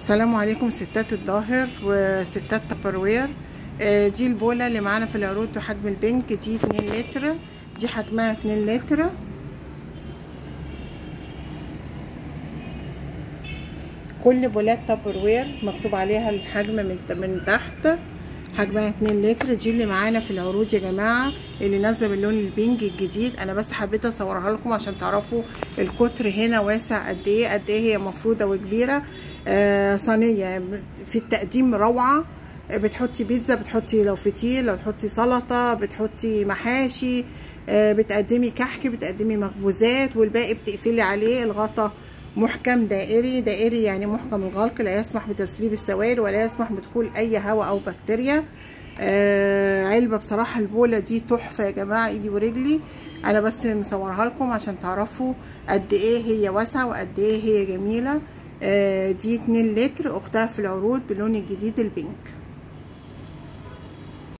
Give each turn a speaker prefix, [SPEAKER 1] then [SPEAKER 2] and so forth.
[SPEAKER 1] السلام عليكم ستات الظاهر وستات تبروير آه، دي البولة اللي معانا في العروض بحجم البنك دي 2 لتر دي حجمها 2 لتر كل بولات تبروير مكتوب عليها الحجم من من تحت حجمها 2 لتر دي اللي معانا في العروض يا جماعه اللي نازله باللون البينج الجديد انا بس حبيت اصورها لكم عشان تعرفوا القطر هنا واسع قد ايه قد ايه هي مفروده وكبيره آه صينيه في التقديم روعه بتحطي بيتزا بتحطي لو فطير لو بتحطي سلطه بتحطي محاشي آه بتقدمي كحك بتقدمي مخبوزات والباقي بتقفلي عليه الغطا محكم دائري دائري يعني محكم الغلق لا يسمح بتسريب السوائل ولا يسمح بدخول اي هواء او بكتيريا آه علبه بصراحه البوله دي تحفه يا جماعه ايدي ورجلي انا بس مصورها لكم عشان تعرفوا قد ايه هي واسعه وقد ايه هي جميله آه دي 2 لتر اختها في العروض باللون الجديد البينك